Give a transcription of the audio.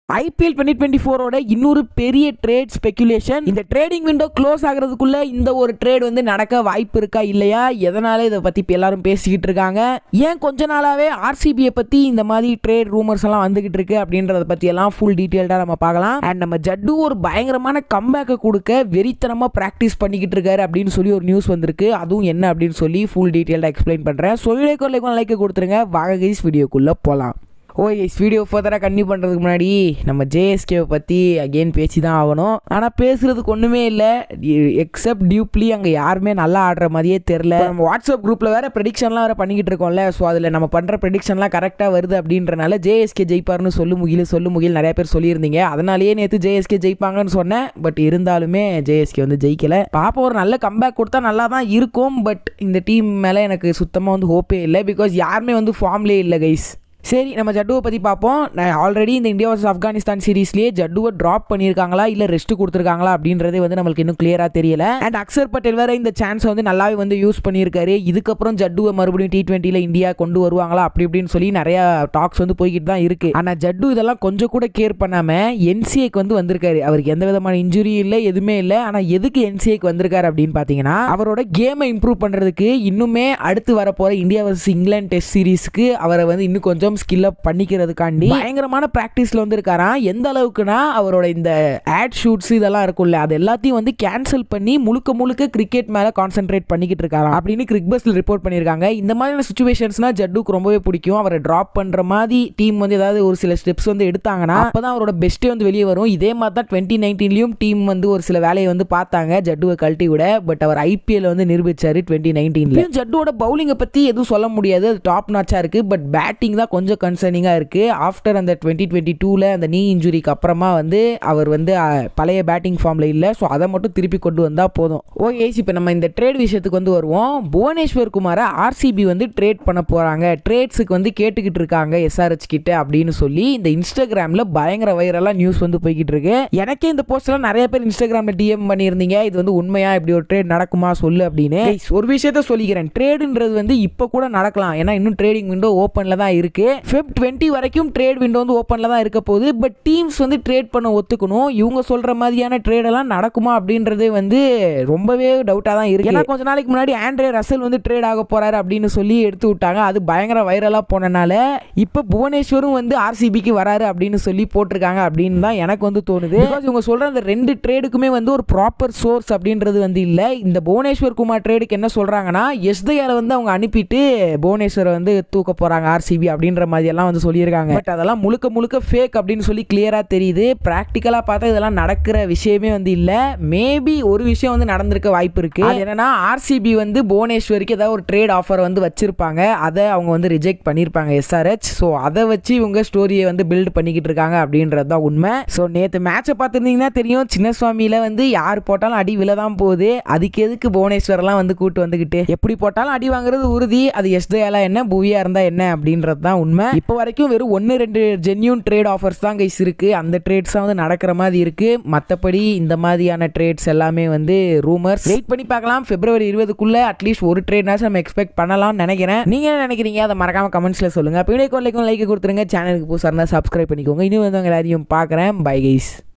IPL twenty twenty ஃபோரோட இன்னொரு பெரிய ட்ரேட் ஸ்பெகுலேஷன் இந்த ட்ரேடிங் விண்டோ க்ளோஸ் ஆகிறதுக்குள்ள இந்த ஒரு ட்ரேட் வந்து நடக்க வாய்ப்பு இருக்கா இல்லையா எதனால இதை பற்றி இப்போ எல்லாரும் பேசிக்கிட்டு இருக்காங்க ஏன் கொஞ்ச நாளாவே ஆர்சிபியை பற்றி இந்த மாதிரி ட்ரேட் ரூமர்ஸ் எல்லாம் வந்துகிட்டு இருக்கு அப்படின்றத பற்றி எல்லாம் ஃபுல் டீட்டெயில்டாக நம்ம பார்க்கலாம் அண்ட் நம்ம ஜட்டு ஒரு பயங்கரமான கம்பேக்கை கொடுக்க வெறித்தனமாக ப்ராக்டிஸ் பண்ணிக்கிட்டு இருக்காரு அப்படின்னு சொல்லி ஒரு நியூஸ் வந்திருக்கு அதுவும் என்ன அப்படின்னு சொல்லி ஃபுல் டீட்டெயில்டாக எக்ஸ்பிளைன் பண்ணுறேன் சொல்லிலே கொள்ளைக்கும் லைக் கொடுத்துருங்க வாங்க கைஸ் வீடியோக்குள்ளே போகலாம் ஓ எஸ் வீடியோ ஃபர்தராக கன்டினியூ பண்ணுறதுக்கு முன்னாடி நம்ம ஜேஎஸ்கேவை பற்றி அகெயின் பேசி தான் ஆகணும் ஆனால் பேசுகிறதுக்கு ஒன்றுமே இல்லை எக்ஸப்ட் டியூப்லி அங்கே யாருமே நல்லா ஆடுற மாதிரியே தெரில நம்ம வாட்ஸ்அப் குரூப்பில் வேறு ப்ரெடிக்ஷன்லாம் வேறு பண்ணிக்கிட்டு இருக்கோம்ல ஸோ அதில் நம்ம பண்ணுற ப்ரெடிக்ஷன்லாம் கரெக்டாக வருது அப்படின்றனால ஜேஎஸ்கே ஜெயிப்பார்னு சொல்லு முகில் சொல்லு முகில் நிறைய பேர் சொல்லியிருந்தீங்க அதனாலேயே நேற்று ஜேஎஸ்கே ஜெயிப்பாங்கன்னு சொன்னேன் பட் இருந்தாலுமே ஜேஎஸ்கே வந்து ஜெயிக்கல பாப்பா ஒரு நல்ல கம்பேக் கொடுத்தா நல்லா தான் இருக்கும் பட் இந்த டீம் மேலே எனக்கு சுத்தமாக வந்து ஹோப்பே இல்லை பிகாஸ் யாருமே வந்து ஃபார்ம்லேயே இல்லை கைஸ் சரி நம்ம ஜட்டுவை பற்றி பார்ப்போம் நான் ஆல்ரெடி இந்த இந்தியா வர்சஸ் ஆப்கானிஸ்தான் சீரீஸ்லேயே ஜட்டுவை ட்ராப் பண்ணியிருக்காங்களா இல்லை ரெஸ்ட் கொடுத்துருக்காங்களா அப்படின்றதே வந்து நம்மளுக்கு இன்னும் கிளியராக தெரியல அண்ட் அக்சர் பட்டேல் வேற இந்த சான்ஸ் வந்து நல்லாவே வந்து யூஸ் பண்ணியிருக்காரு இதுக்கப்புறம் ஜட்டுவை மறுபடியும் டி டுவெண்ட்டியில் இந்தியா கொண்டு வருவாங்களா அப்படி இப்படின்னு சொல்லி நிறைய டாக்ஸ் வந்து போய்கிட்டு தான் இருக்கு ஆனால் ஜட்டு இதெல்லாம் கொஞ்சம் கூட கேர் பண்ணாமல் என்சிஏக்கு வந்து வந்திருக்காரு அவருக்கு எந்த விதமான இன்ஜுரி இல்லை எதுவுமே இல்லை ஆனால் எதுக்கு என்சிஏக்கு வந்திருக்காரு அப்படின்னு பார்த்தீங்கன்னா அவரோட கேமை இம்ப்ரூவ் பண்ணுறதுக்கு இன்னுமே அடுத்து வரப்போகிற இந்தியா வர்சஸ் இங்கிலாந்து டெஸ்ட் சீரீஸ்க்கு அவரை வந்து இன்னும் கொஞ்சம் ஸ்கில் அப் பண்ணிக்கிறதுக்காண்டி பயங்கரமான ப்ராக்டிஸ்ல வந்து இருக்காராம் எந்த அளவுக்குனா அவரோட இந்த ஆட் ஷூட்ஸ் இதெல்லாம் இருக்கும்ல அது எல்லாத்தையும் வந்து கேன்சல் பண்ணி முழுக்க முழுக்க கிரிக்கெட் மேல கான்சென்ட்ரேட் பண்ணிக்கிட்டு இருக்காராம் அப்படின்னு கிரிக் பஸ்ல ரிப்போர்ட் பண்ணியிருக்காங்க இந்த மாதிரியான சுச்சுவேஷன்ஸ்னா ஜட்டுக்கு ரொம்பவே பிடிக்கும் அவரை டிராப் பண்ற மாதிரி டீம் வந்து ஏதாவது ஒரு சில ஸ்டெப்ஸ் வந்து எடுத்தாங்கன்னா அப்பதான் அவரோட பெஸ்ட்டே வந்து வெளியே வரும் இதே மாதிரி தான் டுவெண்ட்டி நைன்டீன்லயும் டீம் வந்து ஒரு சில வேலையை வந்து பார்த்தாங்க ஜட்டுவை கழட்டி விட பட் அவர் ஐபிஎல் வந்து நிரூபிச்சாரு டுவெண்ட்டி நைன்டீன்ல ஜட்டுவோட பவுலிங்கை பத்தி எதுவும் சொல்ல முடியாது அது டாப் நாச்சா இருக்கு பட் பேட்டிங் தான் கொஞ்சம் கன்சர்னிங்காக இருக்குது ஆஃப்டர் அந்த டுவெண்ட்டி டுவெண்ட்டி டூவில் அந்த நீ இன்ஜுரிக்கு அப்புறமா வந்து அவர் வந்து அஹ், பழைய பேட்டிங் ஃபார்மில் இல்லை ஸோ அதை மட்டும் திருப்பி கொண்டு வந்தால் போதும் ஓகே இப்போ நம்ம இந்த ட்ரேட் விஷயத்துக்கு வந்து வருவோம் புவனேஸ்வர் குமாரை ஆர்சிபி வந்து ட்ரேட் பண்ண போகிறாங்க ட்ரேட்ஸுக்கு வந்து கேட்டுக்கிட்டு இருக்காங்க எஸ்ஆர்ஹெச் கிட்ட அப்படின்னு சொல்லி இந்த இன்ஸ்டாகிராமில் பயங்கர வைரலாக நியூஸ் வந்து போய்கிட்டு இருக்கு எனக்கே இந்த போஸ்ட்லாம் நிறைய பேர் இன்ஸ்டாகிராமில் டிஎம் பண்ணியிருந்தீங்க இது வந்து உண்மையா இப்படி ஒரு ட்ரேட் நடக்குமா சொல்லு அப்படின்னு Guys, ஒரு விஷயத்த சொல்லிக்கிறேன் ட்ரேடுன்றது வந்து இப்போ கூட நடக்கலாம் ஏன்னா இன்னும் ட்ரேடிங் விண்டோ ஓப்பனில் தான் இருக்கு ஃபெப் டுவெண்ட்டி வரைக்கும் ட்ரேட் விண்டோ வந்து ஓப்பனில் தான் இருக்க போகுது பட் டீம்ஸ் வந்து ட்ரேட் பண்ண ஒத்துக்கணும் இவங்க சொல்ற மாதிரியான ட்ரேடெல்லாம் நடக்குமா அப்படின்றதே வந்து ரொம்பவே டவுட்டாக தான் இருக்கு ஏன்னா கொஞ்ச நாளைக்கு முன்னாடி ஆண்ட்ரே ரசல் வந்து ட்ரேட் ஆக போறாரு அப்படின்னு சொல்லி எடுத்து விட்டாங்க அது பயங்கர வைரலாக போனனால இப்போ புவனேஸ்வரும் வந்து ஆர்சிபிக்கு வராரு அப்படின்னு சொல்லி போட்டிருக்காங்க அப்படின்னு தான் எனக்கு வந்து தோணுது Because இவங்க சொல்ற அந்த ரெண்டு ட்ரேடுக்குமே வந்து ஒரு ப்ராப்பர் சோர்ஸ் அப்படின்றது வந்து இல்லை இந்த புவனேஸ்வர் குமார் ட்ரேடுக்கு என்ன சொல்றாங்கன்னா எஸ்தயாரை வந்து அவங்க அனுப்பிட்டு புவனேஸ்வரை வந்து தூக்க போறாங்க ஆர்சிபி அப்படின்ற மாதிரி எல்லாம் வந்து சொல்லியிருக்காங்க பட் அதெல்லாம் முழுக்க முழுக்க ஃபேக் அப்படின்னு சொல்லி கிளியரா தெரியுது ப்ராக்டிக்கலா பார்த்தா இதெல்லாம் நடக்கிற விஷயமே வந்து இல்ல மேபி ஒரு விஷயம் வந்து நடந்திருக்க வாய்ப்பு இருக்கு அது என்னன்னா ஆர்சிபி வந்து புவனேஸ்வருக்கு ஏதாவது ஒரு ட்ரேட் ஆஃபர் வந்து வச்சிருப்பாங்க அதை அவங்க வந்து ரிஜெக்ட் பண்ணியிருப்பாங்க எஸ்ஆர்ஹெச் ஸோ அதை வச்சு இவங்க ஸ்டோரியை வந்து பில்ட் பண்ணிக்கிட்டு இருக்காங்க அப்படின்றது தான் உண்மை ஸோ நேற்று மேட்சை பார்த்துருந்தீங்கன்னா தெரியும் சின்னசுவாமியில வந்து யார் போட்டாலும் அடி விழ தான் போகுது அதுக்கு எதுக்கு புவனேஸ்வரெல்லாம் வந்து கூட்டு வந்துக்கிட்டு எப்படி போட்டாலும் அடி வாங்குறது உறுதி அது எஸ்தயாலா என்ன புவியா இருந்தா என்ன அப்படின்றது தான் உண்மை இப்போ வரைக்கும் வெறும் ஒன்று ரெண்டு ஜென்யூன் ட்ரேட் ஆஃபர்ஸ் தான் கைஸ் இருக்கு அந்த ட்ரேட்ஸ் வந்து நடக்கிற மாதிரி இருக்கு மற்றபடி இந்த மாதிரியான ட்ரேட்ஸ் எல்லாமே வந்து ரூமர்ஸ் வெயிட் பண்ணி பார்க்கலாம் பிப்ரவரி இருபதுக்குள்ள அட்லீஸ்ட் ஒரு ட்ரேட்னாச்சும் நம்ம எக்ஸ்பெக்ட் பண்ணலாம்னு நினைக்கிறேன் நீங்க என்ன நினைக்கிறீங்க அதை மறக்காம கமெண்ட்ஸ்ல சொல்லுங்க வீடியோ லைக்கும் லைக் கொடுத்துருங்க சேனலுக்கு புதுசாக இருந்தால் சப்ஸ்கிரைப் பண்ணிக்கோங்க இன்னும் வந்து உங்க எல்லாரையும் பார்க்குறேன் பை கைஸ்